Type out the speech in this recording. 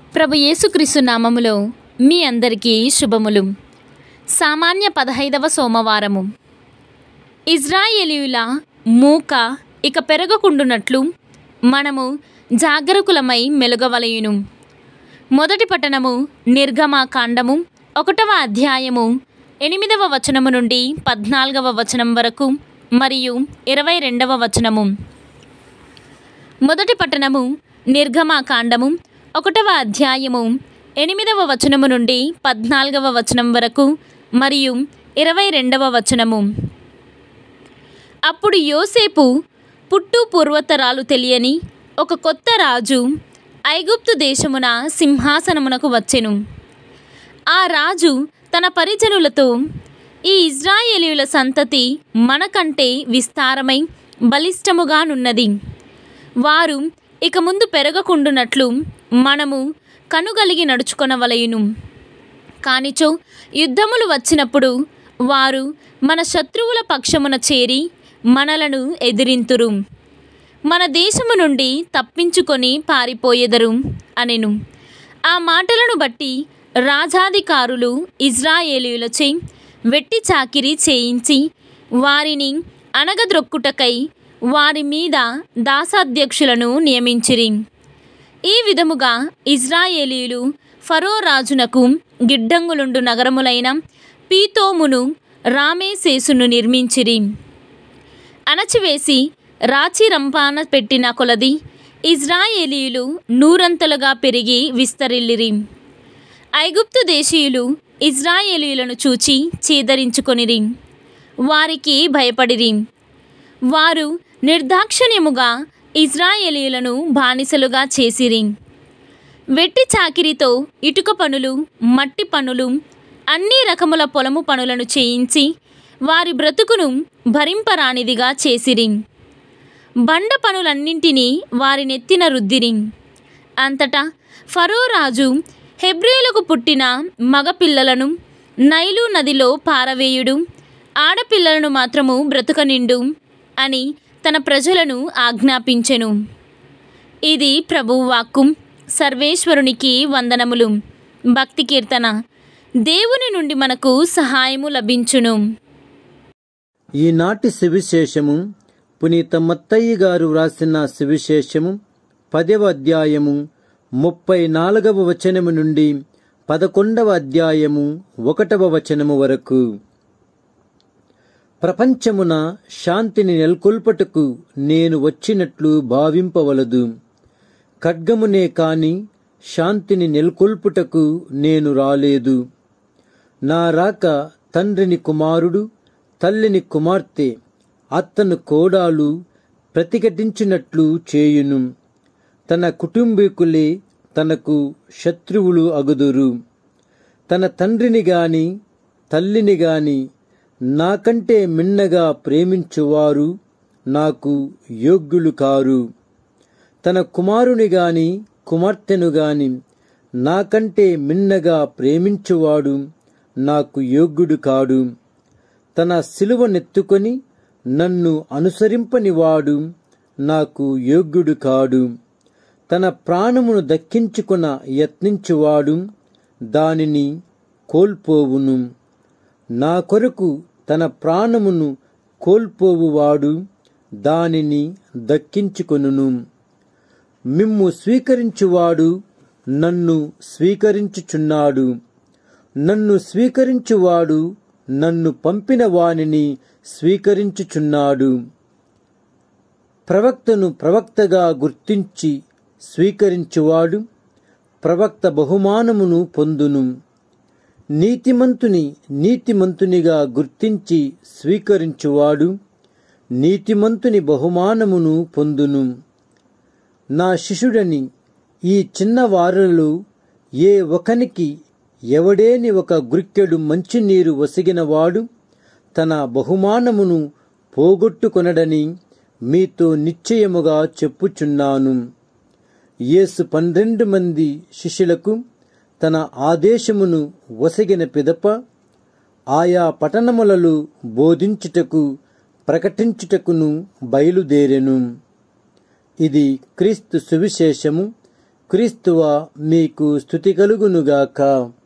ప్రభు యేసుక్రీస్తు నామములో మీ అందరికీ శుభములు సామాన్య పదహైదవ సోమవారము ఇజ్రాయేలీయుల మూక ఇక పెరగకుండునట్లు మనము జాగరకులమై మెలుగవలయును మొదటి పట్టణము నిర్గమ కాండము ఒకటవ అధ్యాయము ఎనిమిదవ వచనము నుండి పద్నాలుగవ వచనం వరకు మరియు ఇరవై రెండవ వచనము మొదటి పట్టణము నిర్గమ కాండము ఒకటవ అధ్యాయము ఎనిమిదవ వచనము నుండి పద్నాలుగవ వచనం వరకు మరియు ఇరవై రెండవ వచనము అప్పుడు యోసేపు పుట్టు పూర్వతరాలు తెలియని ఒక కొత్త రాజు ఐగుప్తు దేశమున సింహాసనమునకు వచ్చెను ఆ రాజు తన పరిజనులతో ఈ ఇజ్రాయేలీయుల సంతతి మనకంటే విస్తారమై బలిష్టముగానున్నది వారు ఇక ముందు పెరగకుండునట్లు మనము కనుగలిగి నడుచుకొనవలయును కానిచో యుద్ధములు వచ్చినప్పుడు వారు మన శత్రువుల పక్షమున చేరి మనలను ఎదిరింతురు మన దేశము నుండి తప్పించుకొని పారిపోయెదరు అనెను ఆ మాటలను బట్టి రాజాధికారులు ఇజ్రాయేలీయులచే వెట్టి చాకిరీ చేయించి వారిని అనగద్రొక్కుటకై వారి మీద దాసాధ్యక్షులను నియమించిరి ఈ విధముగా ఇజ్రాయేలీయులు ఫరో రాజునకు గిడ్డంగులుండు నగరములైన పీతోమును రామేసేసును నిర్మించిరి అణచివేసి రాచి రంపాన పెట్టిన కొలది ఇజ్రాయేలీయులు నూరంతలుగా పెరిగి విస్తరిల్లిరి ఐగుప్తు దేశీయులు ఇజ్రాయేలీయులను చూచి చీదరించుకొనిరి వారికి భయపడిరి వారు నిర్దాక్షిణ్యముగా ఇజ్రాయేలీయులను బానిసలుగా చేసిరి వెట్టి చాకిరితో ఇటుక పనులు మట్టి పనులు అన్ని రకముల పొలము పనులను చేయించి వారి బ్రతుకును భరింపరానిదిగా చేసిరి బండ పనులన్నింటినీ వారి నెత్తిన రుద్దిరి అంతటా ఫరో రాజు హెబ్రేలకు పుట్టిన మగపిల్లలను నైలు నదిలో పారవేయుడు ఆడపిల్లలను మాత్రము బ్రతుకనిండు అని తన ప్రజలను ఆజ్ఞాపించెను ఇది ప్రభువు వాక్కు సర్వేశ్వరునికి వందనములు భక్తి కీర్తన దేవుని నుండి మనకు సహాయము లభించును ఈనాటి సువిశేషము పునీత మత్తయ్య గారు వ్రాసిన సువిశేషము పదవ అధ్యాయము ముప్పై నాలుగవ వచనము నుండి పదకొండవ అధ్యాయము ఒకటవ వచనము వరకు ప్రపంచమున శాంతిని నెలకొల్పటకు నేను వచ్చినట్లు భావింపవలదు ఖడ్గమునే కాని శాంతిని నెలకొల్పుటకు నేను రాలేదు నా రాక తండ్రిని కుమారుడు తల్లిని కుమార్తె అత్తను కోడాలు ప్రతిఘటించినట్లు చేయును తన కుటుంబీకులే తనకు శత్రువులు అగుదురు తన తండ్రిని గాని తల్లిని గాని నాకంటే మిన్నగా ప్రేమించువారు నాకు యోగ్యులు కారు తన కుమారుని గాని కుమార్తెను గాని నాకంటే మిన్నగా ప్రేమించువాడు నాకు యోగ్యుడు కాడు తన సిలువనెత్తుకొని నన్ను అనుసరింపనివాడు నాకు యోగ్యుడు కాడు తన ప్రాణమును దక్కించుకున యత్నించువాడు దానిని కోల్పోవును నా కొరకు తన ప్రాణమును కోల్పోవువాడు దానిని దక్కించుకొనును మిమ్ము స్వీకరించువాడు నన్ను స్వీకరించుచున్నాడు నన్ను స్వీకరించువాడు నన్ను పంపిన వానిని స్వీకరించుచున్నాడు ప్రవక్తను ప్రవక్తగా గుర్తించి స్వీకరించువాడు ప్రవక్త బహుమానమును పొందును నీతిమంతుని నీతిమంతునిగా గుర్తించి స్వీకరించువాడు నీతిమంతుని బహుమానమును పొందును నా శిష్యుడని ఈ చిన్న వారులలో ఏ ఒకనికి ఎవడేని ఒక గురికెడు మంచినీరు వసిగినవాడు తన బహుమానమును పోగొట్టుకొనడని మీతో నిశ్చయముగా చెప్పుచున్నాను యేసు పన్నెండు మంది శిష్యులకు తన ఆదేశమును వసగిన పిదప ఆయా పట్టణములలో బోధించుటకు ప్రకటించుటకును బయలుదేరెను ఇది క్రీస్తు సువిశేషము క్రీస్తువ మీకు స్థుతి కలుగునుగాక